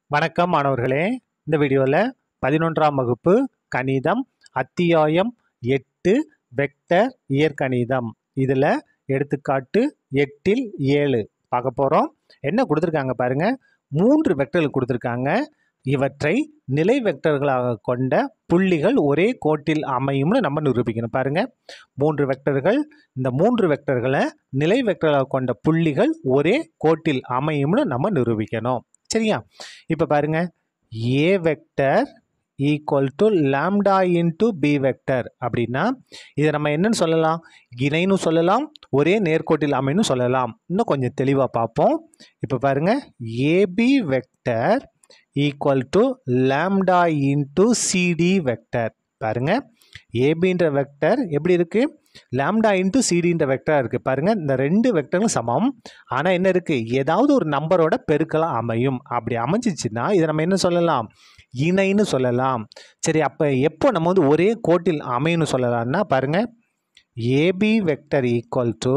வணக்கம் மாணவர்களே இந்த வீடியோவில் பதினொன்றாம் வகுப்பு கணிதம் அத்தியாயம் எட்டு வெக்டர் இயற்கணிதம் இதில் எடுத்துக்காட்டு எட்டில் ஏழு பார்க்க போகிறோம் என்ன கொடுத்துருக்காங்க பாருங்க மூன்று வெக்டர்கள் கொடுத்துருக்காங்க இவற்றை நிலை வெக்டர்களாக கொண்ட புள்ளிகள் ஒரே கோட்டில் அமையும்னு நம்ம நிரூபிக்கணும் பாருங்க மூன்று வெக்டர்கள் இந்த மூன்று வெக்டர்களை நிலை வெக்டர்களாக கொண்ட புள்ளிகள் ஒரே கோட்டில் அமையும்னு நம்ம நிரூபிக்கணும் சரியா இப்போ பாருங்க A vector equal to lambda into B vector அப்படின்னா இதை நம்ம என்னன்னு சொல்லலாம் இணைன்னு சொல்லலாம் ஒரே நேர்கோட்டில் அமைன்னு சொல்லலாம் இன்னும் கொஞ்சம் தெளிவாக பார்ப்போம் இப்போ பாருங்க AB vector equal to lambda into CD vector பாருங்க ஏபின்ற வெக்டர் எப்படி இருக்கு லாம்டா இன்டு சிடின்ற வெக்டர் இருக்கு பாருங்க இந்த ரெண்டு வெக்டரும் சமம் ஆனால் என்ன இருக்கு ஏதாவது ஒரு நம்பரோட பெருக்கலாம் அமையும் அப்படி அமைஞ்சிச்சுன்னா இதை நம்ம என்ன சொல்லலாம் இணைன்னு சொல்லலாம் சரி அப்போ எப்போ நம்ம வந்து ஒரே கோட்டில் அமையும்னு சொல்லலாம்னா பாருங்க AB vector equal to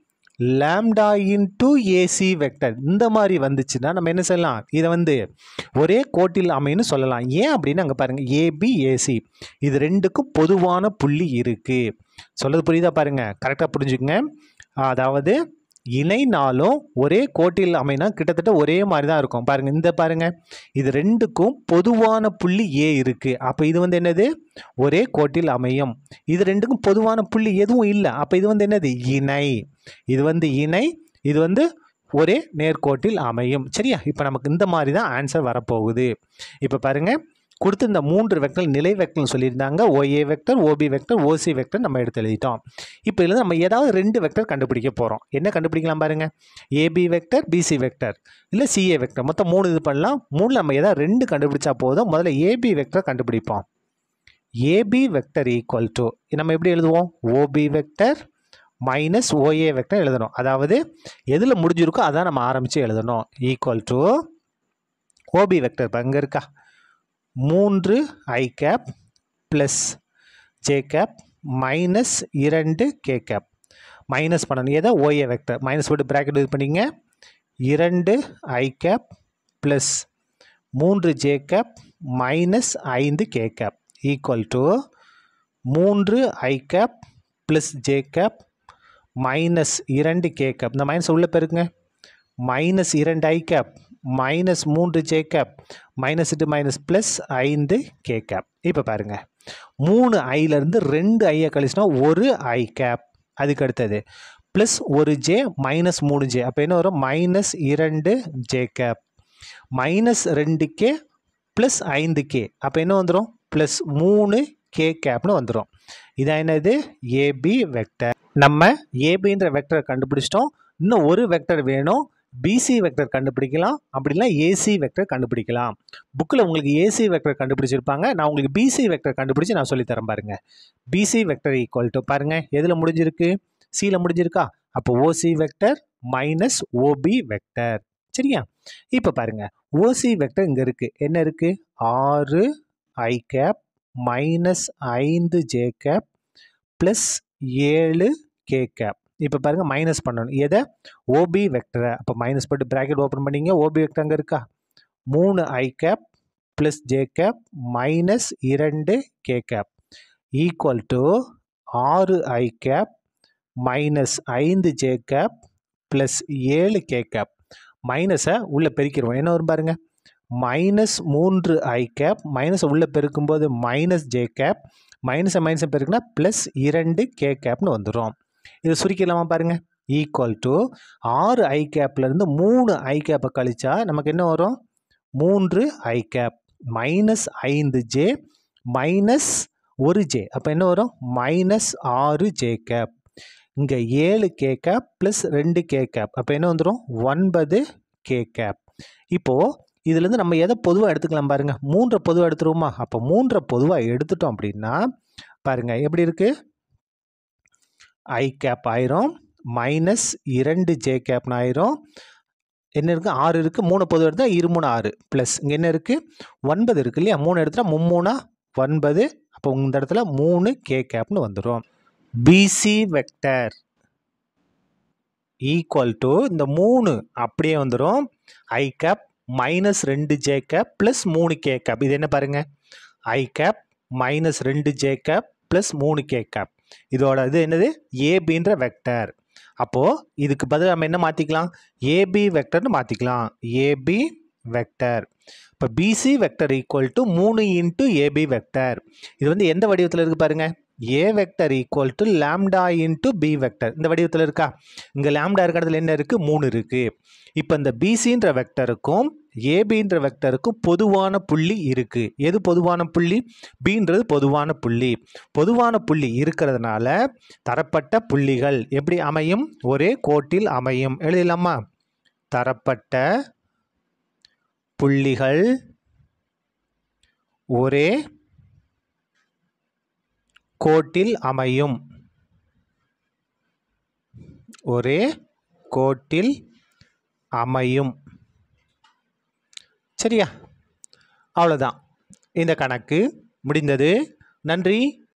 lambda into AC vector இந்த மாதிரி வந்துச்சுன்னா நம்ம என்ன சொல்லலாம் இதை வந்து ஒரே கோட்டில் அமைன்னு சொல்லலாம் ஏன் அப்படின்னு அங்கே பாருங்கள் ஏபி ஏசி இது ரெண்டுக்கும் பொதுவான புள்ளி இருக்குது சொல்றது புரியுதா பாருங்க கரெக்டாக புரிஞ்சுக்கங்க அதாவது இணைனாலும் ஒரே கோட்டில் அமைனா கிட்டத்தட்ட ஒரே மாதிரி தான் இருக்கும் பாருங்க இந்த பாருங்க இது ரெண்டுக்கும் பொதுவான புள்ளி ஏ இருக்கு அப்போ இது வந்து என்னது ஒரே கோட்டில் அமையும் இது ரெண்டுக்கும் பொதுவான புள்ளி எதுவும் இல்லை அப்போ இது வந்து என்னது இணை இது வந்து இணை இது வந்து ஒரே நேர்கோட்டில் அமையும் சரியா இப்போ நமக்கு இந்த மாதிரி தான் ஆன்சர் வரப்போகுது இப்போ பாருங்க கொடுத்து இந்த மூன்று வெக்டர் நிலை வெக்டர்னு சொல்லியிருந்தாங்க OA vector OB vector OC vector நம்ம எடுத்து எழுதிட்டோம் இப்போ இதில் நம்ம ஏதாவது ரெண்டு வெக்டர் கண்டுபிடிக்க போகிறோம் என்ன கண்டுபிடிக்கலாம் பாருங்க ஏபி வெக்டர் பிசி வெக்டர் இல்லை சிஏ வெக்டர் மொத்தம் மூணு இது பண்ணலாம் மூணில் நம்ம ஏதாவது ரெண்டு கண்டுபிடிச்சா போதும் முதல்ல ஏபி வெக்டர் கண்டுபிடிப்போம் ஏபி வெக்டர் ஈக்குவல் டு நம்ம எப்படி எழுதுவோம் OB vector minus OA vector எழுதணும் அதாவது எதில் முடிஞ்சிருக்கோ அதான் நம்ம ஆரம்பித்து எழுதணும் ஈக்குவல் டு ஓபி வெக்டர் இப்போ அங்கே இருக்கா மூன்று I cap plus J cap minus இரண்டு கே கேப் மைனஸ் பண்ணணும் எதை ஓஏ வெக்டர் மைனஸ் போட்டு ப்ராக்கெட் இது பண்ணிங்க இரண்டு ஐ கேப் ப்ளஸ் மூன்று ஜே கேப் மைனஸ் ஐந்து கே கேப் ஈக்குவல் டு மூன்று I cap plus J cap minus இரண்டு கே கேப் இந்த மைனஸ் உள்ள பெருக்குங்க மைனஸ் இரண்டு ஐ கேப் மைனஸ் மூன்று ஜே கேப் மைனஸ் இட்டு மைனஸ் ப்ளஸ் ஐந்து கே கேப் இப்போ பாருங்கள் மூணு ஐலேருந்து ரெண்டு ஐயை கழிச்சுனா ஒரு ஐ கேப் அதுக்கு அடுத்தது ப்ளஸ் ஒரு ஜே மைனஸ் மூணு ஜே அப்போ என்ன வரும் மைனஸ் இரண்டு ஜே கேப் மைனஸ் ரெண்டு கே ப்ளஸ் ஐந்து கே அப்போ என்ன வந்துடும் ப்ளஸ் மூணு கே கேப்னு வந்துடும் இதான் என்னது ஏபி வெக்டர் நம்ம ஏபின்ற வெக்டரை கண்டுபிடிச்சிட்டோம் இன்னும் ஒரு வெக்டர் வேணும் பிசி வெக்டர் கண்டுபிடிக்கலாம் அப்படின்னா ஏசி வெக்டர் கண்டுபிடிக்கலாம் புக்கில் உங்களுக்கு ஏசி வெக்டர் கண்டுபிடிச்சிருப்பாங்க நான் உங்களுக்கு பிசி வெக்டர் கண்டுபிடிச்சி நான் சொல்லித்தரேன் பாருங்கள் பிசி வெக்டர் ஈக்குவல் டு பாருங்கள் எதில் முடிஞ்சிருக்கு சியில் முடிஞ்சிருக்கா அப்போ OC vector minus OB vector சரியா இப்போ பாருங்கள் ஓசி வெக்டர் இங்கே இருக்குது என்ன இருக்குது ஆறு ஐ கேப் மைனஸ் ஐந்து ஜே கேப் ப்ளஸ் ஏழு கே கேப் இப்போ பாருங்கள் மைனஸ் பண்ணணும் எதை ஓபி வெக்டரை அப்போ மைனஸ் போட்டு ப்ராக்கெட் ஓப்பன் பண்ணிங்க ஓபி வெக்டர் அங்கே இருக்கா மூணு I cap plus J cap minus இரண்டு கே கேப் ஈக்குவல் டு ஆறு ஐ கேப் மைனஸ் ஐந்து ஜே கேப் ப்ளஸ் ஏழு கே கேப் மைனஸை உள்ளே பெருக்கிடுவோம் என்ன வரும் பாருங்கள் மைனஸ் மூன்று ஐ கேப் மைனஸை உள்ளே பெருக்கும்போது மைனஸ் ஜே கேப் மைனஸை மைனஸை பெருக்குனா ப்ளஸ் இரண்டு கே கேப்னு வந்துடும் இதை சுருக்கிடலாமா பாருங்கள் ஈக்குவல் டு ஆறு ஐ கேப்லேருந்து மூணு ஐ கேப்பை கழிச்சா நமக்கு என்ன வரும் மூன்று ஐ கேப் மைனஸ் ஐந்து ஜே மைனஸ் ஒரு ஜே அப்போ என்ன வரும் மைனஸ் ஆறு ஜே கேப் இங்கே ஏழு கே கேப் ப்ளஸ் ரெண்டு கே கேப் அப்போ என்ன வந்துடும் ஒன்பது கே கேப் இப்போது இதுலேருந்து நம்ம எதை பொதுவாக எடுத்துக்கலாம் பாருங்கள் மூன்றை பொதுவாக எடுத்துருவோமா அப்போ மூன்றை பொதுவாக எடுத்துட்டோம் அப்படின்னா பாருங்கள் எப்படி இருக்குது ஐ கேப் ஆயிரும் மைனஸ் இரண்டு ஜே கேப்னு ஆயிரும் என்ன இருக்குது ஆறு இருக்குது மூணு பொது எடுத்தால் இரு மூணு ஆறு ப்ளஸ் இங்கே என்ன இருக்குது ஒன்பது இருக்குது இல்லையா மூணு எடுத்தால் மும்மூணா ஒன்பது அப்போ இந்த இடத்துல மூணு கே கேப்னு வந்துடும் பிசி வெக்டர் ஈக்குவல் டு இந்த மூணு அப்படியே வந்துடும் ஐ கேப் மைனஸ் ரெண்டு ஜே கேப் ப்ளஸ் மூணு கே கேப் இது என்ன பாருங்க ஐ கேப் மைனஸ் ரெண்டு ஜே கேப் ப்ளஸ் மூணு கே கேப் இதோட இது என்னது ஏபின்ற வெக்டர் அப்போது இதுக்கு பதில் நம்ம என்ன மாற்றிக்கலாம் ஏபி வெக்டர்னு மாற்றிக்கலாம் ஏபி வெக்டர் இப்போ பிசி வெக்டர் ஈக்குவல் டு மூணு இன்ட்டு ஏபி வெக்டர் இது வந்து எந்த வடிவத்தில் இருக்குது பாருங்க A vector equal to lambda into B vector இந்த வடிவத்தில் இருக்கா இங்கே லேம்டா இருக்கிறதுல என்ன இருக்குது மூணு இருக்குது இப்போ இந்த பிசின்ற வெக்டருக்கும் ஏபின்ற வெக்டருக்கும் பொதுவான புள்ளி இருக்குது எது பொதுவான புள்ளி பின்றது பொதுவான புள்ளி பொதுவான புள்ளி இருக்கிறதுனால தரப்பட்ட புள்ளிகள் எப்படி அமையும் ஒரே கோட்டில் அமையும் எழுதலாமா தரப்பட்ட புள்ளிகள் ஒரே கோட்டில் அமையும் ஒரே கோட்டில் அமையும் சரியா அவ்வளோதான் இந்த கணக்கு முடிந்தது நன்றி